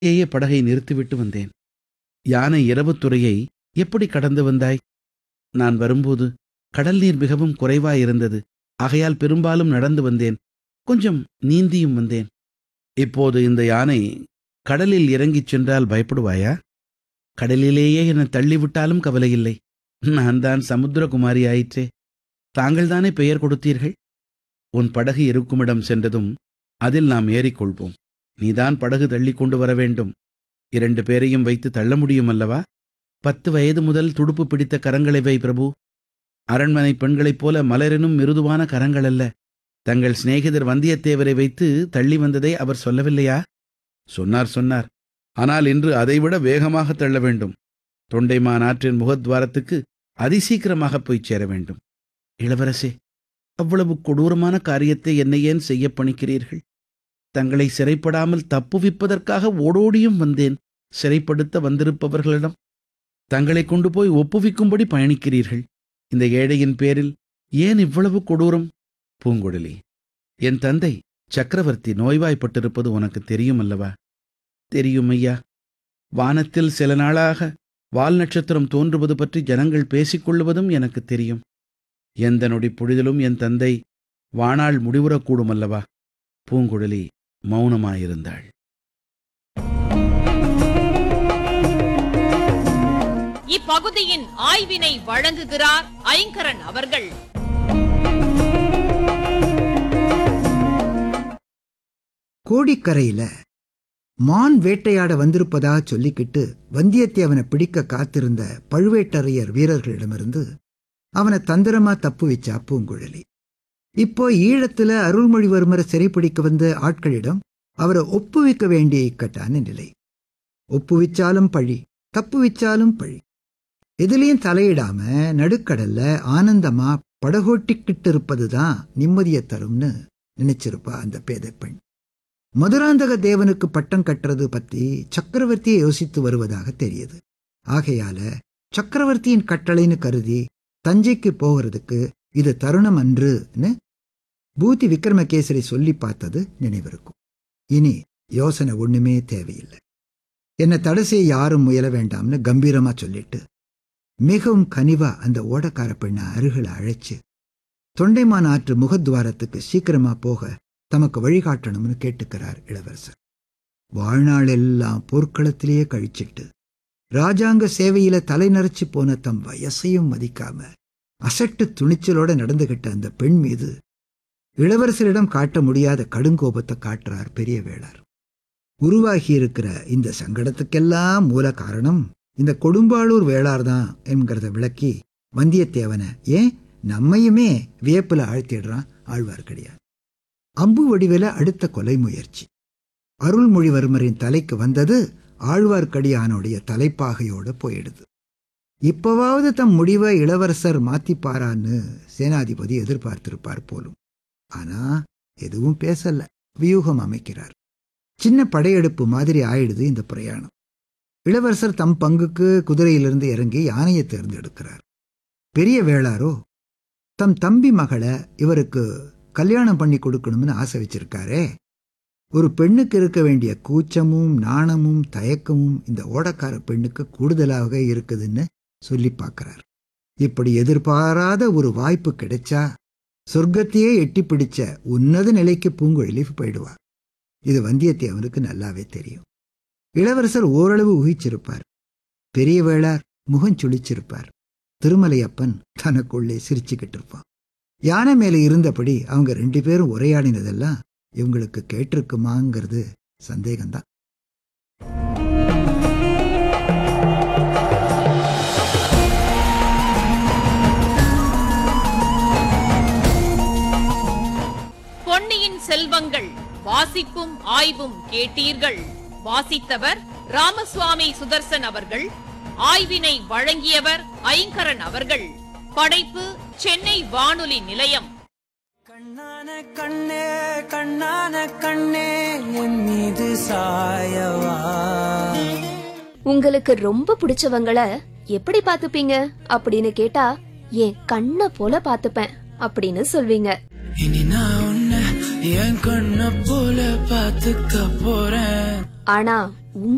ஏயே படகை நிறுத்திவிட்டு வந்தேன் யானை இரவுத்துறையை எப்படி கடந்து வந்தாய் நான் வரும்போது கடல் நீர் மிகவும் குறைவாயிருந்தது ஆகையால் பெரும்பாலும் நடந்து வந்தேன் கொஞ்சம் நீந்தியும் வந்தேன் இப்போது இந்த யானை கடலில் இறங்கிச் சென்றால் பயப்படுவாயா கடலிலேயே என்னை தள்ளிவிட்டாலும் கவலையில்லை நான் தான் சமுத்திரகுமாரி ஆயிற்றே தாங்கள்தானே பெயர் கொடுத்தீர்கள் உன் படகு இருக்குமிடம் சென்றதும் அதில் நாம் ஏறிக்கொள்வோம் நீதான் படகு தள்ளி கொண்டு வர வேண்டும் இரண்டு பேரையும் வைத்து தள்ள முடியும் அல்லவா பத்து வயது முதல் துடுப்பு பிடித்த கரங்களை வை பிரபு அரண்மனை பெண்களைப் போல மலரெனும் மிருதுவான கரங்கள் அல்ல தங்கள் சிநேகிதர் வந்தியத்தேவரை வைத்து தள்ளி வந்ததை அவர் சொல்லவில்லையா சொன்னார் சொன்னார் ஆனால் இன்று அதைவிட வேகமாக தள்ள வேண்டும் தொண்டைமான் ஆற்றின் முகத்வாரத்துக்கு அதிசீக்கிரமாக போய் சேர வேண்டும் இளவரசே அவ்வளவு கொடூரமான காரியத்தை என்னை ஏன் செய்ய பணிக்கிறீர்கள் தங்களை சிறைப்படாமல் தப்புவிப்பதற்காக ஓடோடியும் வந்தேன் சிறைப்படுத்த வந்திருப்பவர்களிடம் தங்களை கொண்டு போய் ஒப்புவிக்கும்படி பயணிக்கிறீர்கள் இந்த ஏழையின் பேரில் ஏன் இவ்வளவு கொடூரம் பூங்குழலி என் தந்தை சக்கரவர்த்தி நோய்வாய்ப்பட்டிருப்பது உனக்கு தெரியும் அல்லவா தெரியும் ஐயா வானத்தில் சில நாளாக வால் நட்சத்திரம் தோன்றுவது பற்றி ஜனங்கள் பேசிக்கொள்வதும் எனக்கு தெரியும் எந்த நொடி பொழுதிலும் என் தந்தை வாணாள் முடிவுறக்கூடும் அல்லவா பூங்குழலி மௌனமாயிருந்தாள் இப்பகுதியின் ஆய்வினை வழங்குகிறார் ஐங்கரன் அவர்கள் கோடிக்கரையில மான் வேட்டையாட வந்திருப்பதா சொல்லிக்கிட்டு வந்தியத்தேவனை பிடிக்க காத்திருந்த பழுவேட்டரையர் வீரர்களிடமிருந்து அவனை தந்திரமா தப்பு வச்சா பூங்குழலி இப்போ ஈழத்துல அருள்மொழிவர்மரை சிறைப்பிடிக்க வந்த ஆட்களிடம் அவரை ஒப்புவிக்க வேண்டிய இக்கட்டான நிலை ஒப்புவிச்சாலும் பழி தப்புவிச்சாலும் பழி எதுலயும் தலையிடாம நடுக்கடல்ல ஆனந்தமா படகோட்டிக்கிட்டு இருப்பதுதான் நிம்மதியை தரும்னு நினைச்சிருப்பா அந்த பேதை பெண் மதுராந்தக தேவனுக்கு பட்டம் கட்டுறது பத்தி சக்கரவர்த்தியை யோசித்து வருவதாக தெரியுது ஆகையால சக்கரவர்த்தியின் கட்டளைன்னு கருதி தஞ்சைக்கு போகிறதுக்கு இது தருணம் அன்றுன்னு பூதி விக்ரமகேசரி சொல்லி பார்த்தது நினைவிருக்கும் இனி யோசனை ஒண்ணுமே தேவையில்லை என்னை தடை செய்ய யாரும் முயல வேண்டாம்னு கம்பீரமா சொல்லிட்டு மிகவும் கனிவா அந்த ஓடக்கார பெண்ணை அருகில் அழைச்சு தொண்டைமான் ஆற்று முகத்வாரத்துக்கு சீக்கிரமா போக தமக்கு வழிகாட்டணும்னு கேட்டுக்கிறார் இளவரசர் வாழ்நாள் எல்லாம் போர்க்களத்திலேயே கழிச்சிட்டு ராஜாங்க சேவையில தலை நரைச்சு போன தம் வயசையும் மதிக்காம அசட்டு துணிச்சலோட நடந்துகிட்ட அந்த பெண் மீது இளவரசரிடம் காட்ட முடியாத கடுங்கோபத்தை காட்டுறார் பெரிய வேளார் உருவாகி இருக்கிற இந்த சங்கடத்துக்கெல்லாம் மூல காரணம் இந்த கொடும்பாளூர் வேளார் தான் என்கிறத விளக்கி வந்தியத்தேவனை ஏன் நம்மையுமே வியப்புல ஆழ்த்திடுறான் ஆழ்வார்க்கடியார் அம்பு வடிவில அடுத்த கொலை முயற்சி அருள்மொழிவர்மரின் தலைக்கு வந்தது ஆழ்வார்க்கடியானுடைய தலைப்பாகையோட போயிடுது இப்பவாவது தம் முடிவை இளவரசர் மாத்திப்பாரான்னு சேனாதிபதி எதிர்பார்த்திருப்பார் போலும் ஆனா எதுவும் பேசல வியூகம் அமைக்கிறார் சின்ன படையெடுப்பு மாதிரி ஆயிடுது இந்த பிரயாணம் இளவரசர் தம் பங்குக்கு குதிரையிலிருந்து இறங்கி யானையை தேர்ந்தெடுக்கிறார் பெரிய வேளாரோ தம் தம்பி மகளை இவருக்கு கல்யாணம் பண்ணி கொடுக்கணும்னு ஆசை வச்சிருக்காரே ஒரு பெண்ணுக்கு இருக்க வேண்டிய கூச்சமும் நாணமும் தயக்கமும் இந்த ஓடக்கார பெண்ணுக்கு கூடுதலாக இருக்குதுன்னு சொல்லி பார்க்கிறார் இப்படி எதிர்பாராத ஒரு வாய்ப்பு கிடைச்சா சொர்க்கத்தையே எட்டி பிடிச்ச உன்னத நிலைக்கு பூங்குழலி போயிடுவார் இது வந்தியத்தேவனுக்கு நல்லாவே தெரியும் இளவரசர் ஓரளவு ஊகிச்சிருப்பார் பெரிய வேளார் முகம் சுழிச்சிருப்பார் திருமலையப்பன் தனக்குள்ளே சிரிச்சுக்கிட்டு இருப்பான் யானை மேல இருந்தபடி அவங்க ரெண்டு பேரும் உரையாடினதெல்லாம் இவங்களுக்கு கேட்டிருக்குமாங்கிறது சந்தேகம்தான் பொன்னியின் செல்வங்கள் வாசிப்பும் ஆய்வும் கேட்டீர்கள் வாசித்தவர் ராமசுவாமி சுதர்சன் அவர்கள் ஆய்வினை வழங்கியவர் ஐங்கரன் அவர்கள் படைப்பு சென்னை வானொலி நிலையம் கண்ணான கண்ணே கண்ணான கண்ணே என் மீது சாயவா உங்களுக்கு ரொம்ப பிடிச்சவங்கள எப்படி பாத்துப்பீங்க அப்படின்னு கேட்டா என் கண்ண போல பாத்துப்பேன் அப்படின்னு சொல்வீங்க இனி நான் உன்னை என் கண்ண போல பாத்துக்க போறேன் ஆனா உங்க